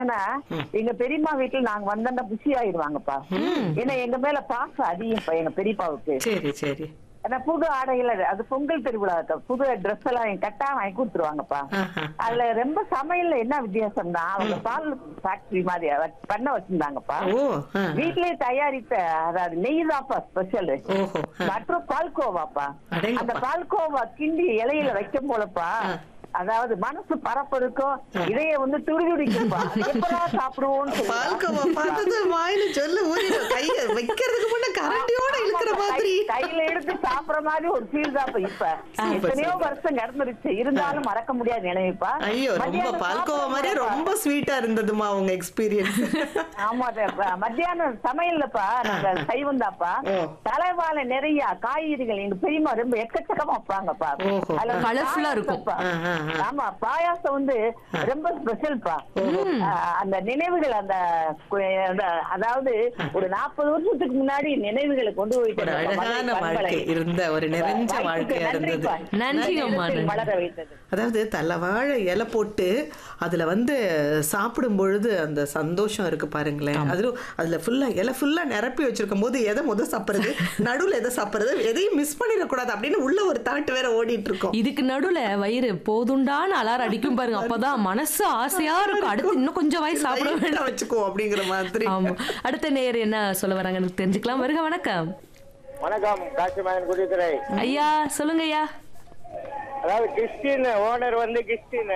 ஆனா எங்க பெரியம்மா வீட்டுல நாங்க வந்தோம்னா புஷி ஆயிடுவாங்கப்பா ஏன்னா எங்க மேல பாசம் அதிகம்ப்பா எங்க பெரியப்பாவுக்கு சரி சரி ஆனா புது ஆடைகள் அது- அது பொங்கல் திருவிழா புது ட்ரெஸ் எல்லாம் எங்க கட்டா வாங்கி கொடுத்துருவாங்கப்பா ஆஹா. அதுல ரொம்ப சமையல்ல என்ன வித்தியாசம்னா அவங்க பால் ஃபேக்டரி மாதிரி அத பண்ண வச்சிருந்தாங்கப்பா ஓ ஆ. வீட்லயே தயாரித்த அதாவது நெய் தாப்பா ஸ்பெஷல் ஓஹோ ஆ. மற்றும் பால்கோவாப்பா அடேங்கப்பா. அந்த பால்கோவா கிண்டி இலையில வைக்கும் போலப்பா அதாவது மனசு பரப்பதுக்கும் இதைய வந்து துடிதுடிக்கும்பா எப்படா சாப்பிடுவோம்னு சொல்லி. பால்கோவா பார்த்தது வாயில சொல்ல ஊறிடும் கைய வைக்கிறதுக்கு முன்ன கரண்டியோட இழுக்கிற மாதிரி கை- கையில எடுத்து சாப்பிடுற மாதிரி ஒரு ஃபீல் தான் இப்ப இப்ப சூப்பர், எத்தனையோ சூப்பர். வருஷம் கடந்துருச்சு இருந்தாலும் மறக்க முடியாத நினைவுப்பா ஐயோ ரொம்ப மத்தியானம் பால்கோவா மாதிரி சாப்பிடும்போது ரொம்ப ஸ்வீட்டா இருந்ததுமா உங்க எக்ஸ்பீரியன்ஸ் ஆமா அதப்பா. மத்தியானம் சமையல்லப்பா நாங்க சைவம் தான்ப்பா ஓ. தலைவாழை நிறைய காய்கறிகள் எங்க பெரியம்மா ரொம்ப எக்கச்சக்கமா வைப்பாங்கப்பா ஓஹோ. அதுல வந்து Colourful-ஆ இருக்கும். பாயாசம்ப்பா. ஆ, ஆ, ஆ. ஆமா பாயாசம் வந்து ரொம்ப ஸ்பெஷல்ப்பா அந்த நினைவுகள் அந்த கு- அந்த- அதாவது ஒரு நாற்பது வருஷத்துக்கு முன்னாடி நினைவுகளை கொண்டு போயிட்டு ஒரு இருந்த அழகான மதுரை வாழ்க்கை பண்பலை. இருந்த ஒரு நிறைஞ்ச வாய்ப்புக்கு வாழ்க்கையா இருந்தது நன்றிப்பா. நன்றிங்கம்மா, நேரத்தில் நன்றி. வளர வைத்தது அதாவது தலவாழை இலை போட்டு அதுல வந்து சாப்பிடும் பொழுது அந்த சந்தோஷம் இருக்கு பாருங்களேன் அதுல அதுல ஃபுல்லா இலை ஃபுல்லா நிரப்பி வச்சிருக்கும் போது எதை முத சாப்பிடுறது நடுவுல எதை சாப்பிடுறது எதையும் மிஸ் பண்ணிடக்கூடாது அப்படின்னு உள்ள ஒரு தாட் வேற ஓடிட்டு இருக்கோம் இதுக்கு நடுவுல வயிறு போதுண்டான்னு அலாரம் அடிக்கும் பாருங்க அப்பதான் மனசு ஆசையா இருக்கும் அடுத்து இன்னும் கொஞ்சம் வாய் சாப்பிட Light ஆ வேண்டாம் வச்சுக்கோ அப்படிங்கிற மாதிரி ஆமா அடுத்த நேர் என்ன சொல்ல வராங்கன்னு தெரிஞ்சுக்கலாம் வருக வணக்கம் வணக்கம் காசிமகன் குடித்துறை ஐயா சொல்லுங்க ஐயா அதாவது கிறிஸ்டின் ஓனர் வந்து கிறிஸ்டின்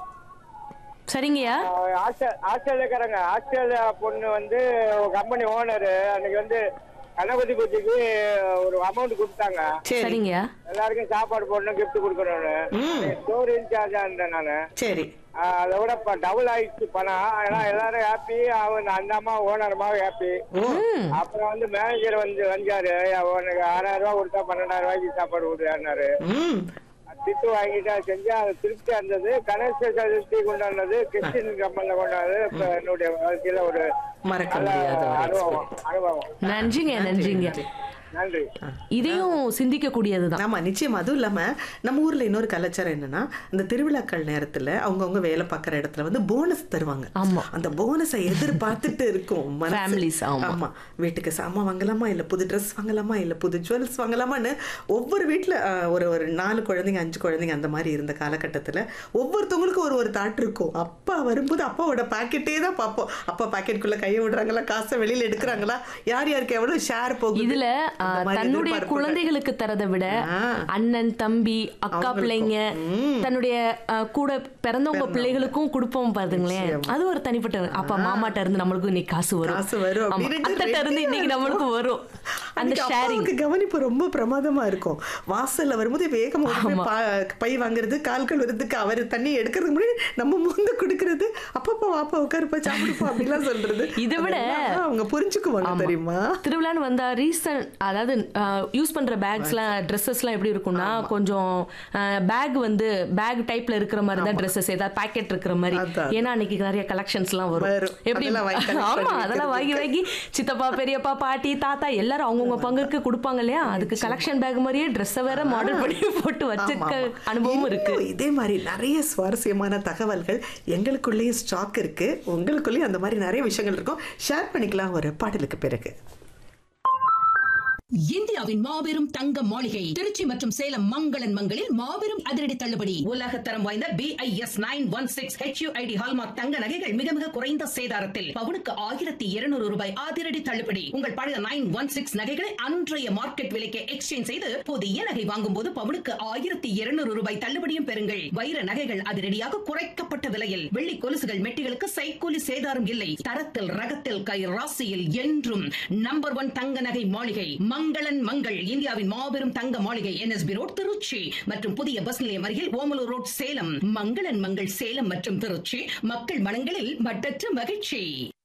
சரிங்கய்யா ஆஸ்திரேலியாக்காரங்க ஆஸ்திரேலியா பொண்ணு வந்து கம்பெனி ஓனர் அன்னைக்கு வந்து கணபதி பூஜைக்கு ஒரு அமௌண்ட் கொடுத்தாங்க சரி சரிங்கய்யா எல்லாருக்கும் சாப்பாடு போடணும் gift கொடுக்கணும்னு ஸ்டோர் இன்சார்ஜா இருந்தேன் நானு சரி ஆஹ் அதை விட இப்ப டபுள் ஆயிடுச்சு பணம் ஏன்னா எல்லாரும் ஹாப்பி அவன் அந்த அம்மா ஓனருமாவும் ஹாப்பி அப்புறம் வந்து மேனேஜர் வந்து வந்தாரு உனக்கு ஆறாயிரம் ரூபாய் கொடுத்தா பன்னெண்டாயிரம் ரூபாய்க்கு சாப்பாடு கொடுக்குறாரு ம் திட்டு வாங்கிட்டு அதை செஞ்சு அது திருப்தியா இருந்தது கணேச சதுர்த்தி கொண்டாடுனது கிறிஸ்டின் கம்பெனில கொண்டாடுறது இப்ப என்னுடைய வாழ்க்கையில ஒரு மறக்க நல்ல முடியாத ஒரு அனுபவம் அனுபவம் நன்றிங்க நன்றிங்க நன்றி இதையும் சிந்திக்க கூடியதுதான் ஆமா நிச்சயம் அதுவும் இல்லாம நம்ம ஊர்ல இன்னொரு கலாச்சாரம் என்னன்னா இந்த திருவிழாக்கள் நேரத்துல அவங்கவங்க வேலை பார்க்குற இடத்துல வந்து போனஸ் தருவாங்க ஆமா. அந்த போனஸை எதிர்பார்த்துட்டு இருக்கும் மனசு. Families, ஆமா. ஆமா வீட்டுக்கு சாமான் வாங்கலாமா இல்ல புது ட்ரெஸ் வாங்கலாமா இல்ல புது ஜுவல்ஸ் வாங்கலாமான்னு ஒவ்வொரு வீட்டுல ஆஹ், ஒரு ஒரு நாலு குழந்தைங்க அஞ்சு குழந்தைங்க அந்த மாதிரி இருந்த காலகட்டத்துல ஒவ்வொருத்தவங்களுக்கும் ஒரு ஒரு தாட் இருக்கும் அப்பா வரும்போது அப்பாவோட பாக்கெட்டே தான் பார்ப்போம் அப்பா பாக்கெட்டுக்குள்ள கையை விடுறாங்களா காசை வெளியில எடுக்கிறாங்களா யார் யாருக்கு எவ்வளவு ஷேர் போகுது இதுல ஆ, அந்த மாதிரி தன்னுடைய எதிர்பார்ப்புகள். குழந்தைகளுக்கு தரதை விட ஆ. அண்ணன் தம்பி அக்கா அவங்களுக்கும். பிள்ளைங்க ம். தன்னுடைய ஆ, கூட பிறந்தவங்க பிள்ளைகளுக்கும் கொடுப்போம் பாருங்களேன் நிச்சயமா. அது ஒரு தனிப்பட்ட அப்பா மாமாட்ட இருந்து நம்மளுக்கும் இன்னைக்கு காசு வரும் காசு வரும் ஆமா, அப்படின்ட்டு அத்தைட்ட இருந்து ready-ஆ இன்னைக்கு நம்மளுக்கும் வரும் அந்த அன்னைக்கு ஷேரிங் அப்பாவுக்கு கவனிப்பு ரொம்ப பிரமாதமா இருக்கும் வாசல்ல வரும்போது வேகமா ஓடி போய் ஆமா. பா- பை வாங்குறது கால் கழுவுறதுக்கு அவர் தண்ணி எடுக்கிறதுக்கு முன்னாடி நம்ம முந்து கொடுக்கறது அப்பப்பா வாப்பா உட்காருப்பா சாப்பிடுப்பா அப்படிலாம் சொல்றது இதை விட- அதெல்லாம் அவங்க புரிஞ்சுக்குவாங்க ஆமா. தெரியுமா திருவிழான்னு வந்தா ரீசன் அதாவது யூஸ் பண்ற பேக்ஸ்லாம் ட்ரெஸ்ஸஸ்லாம் எப்படி இருக்கும்னா கொஞ்சம் பேக் வந்து பேக் டைப்ல இருக்கிற மாதிரி தான் ட்ரெஸ்ஸஸ் ஏதாவது பேக்கெட் இருக்கிற மாதிரி அதான். ஏன்னா அன்னைக்கு நிறைய கலெக்ஷன்ஸ்லாம் வரும் வரும். எப்படி அதெல்லாம் வாங்கி collect ஆமா பண்ணி அதெல்லாம் வாங்கி வாங்கி சித்தப்பா பெரியப்பா பாட்டி தாத்தா எல்லாரும் அவங்கவுங்க பங்குக்கு கொடுப்பாங்க இல்லையா அதுக்கு கலெக்ஷன் பேக் மாதிரியே ட்ரெஸ்ஸை வேற மாடல் பண்ணி போட்டு ஆமா, வச்சிருக்க ஆமா. அனுபவமும் இருக்கு இன்னும் இதே மாதிரி நிறைய சுவாரஸ்யமான தகவல்கள் எங்களுக்குள்ளேயும் ஸ்டாக் இருக்கு உங்களுக்குள்ளேயும் அந்த மாதிரி நிறைய விஷயங்கள் இருக்கும் ஷேர் பண்ணிக்கலாம் ஒரு பாடலுக்கு பிறகு இந்தியாவின் மாபெரும் தங்க மாளிகை திருச்சி மற்றும் சேலம் மங்களன் மங்களில் மாபெரும் அதிரடி தள்ளுபடி உலகத்தரம் வாய்ந்த B I S nine one six HUID hallmark தங்க நகைகள் மிக மிக குறைந்த சேதாரத்தில் பவுனுக்கு ஆயிரத்தி இருநூறு ரூபாய் அதிரடி தள்ளுபடி உங்கள் பழைய நைன் ஒன் சிக்ஸ் நகைகளை அன்றைய மார்க்கெட் விலைக்கு எக்ஸ்சேஞ்ச் செய்து புதிய நகை வாங்கும் போது பவுனுக்கு ஆயிரத்தி இருநூறு ரூபாய் தள்ளுபடியும் பெறுங்கள் வைர நகைகள் அதிரடியாக குறைக்கப்பட்ட விலையில் வெள்ளி கொலுசுகள் மெட்டிகளுக்கு சைக்கூலி சேதாரம் இல்லை தரத்தில் ரகத்தில் கை ராசியில் என்றும் நம்பர் ஒன் தங்க நகை மாளிகை மங்களன் மங்கள் இந்தியாவின் மாபெரும் தங்க மாளிகை என்எஸ்பி ரோட் திருச்சி மற்றும் புதிய பஸ் நிலையம் அருகில் ஓமலூர் ரோட் சேலம் மங்களன் மங்கள் சேலம் மற்றும் திருச்சி மக்கள் மனங்களில் மட்டற்ற மகிழ்ச்சி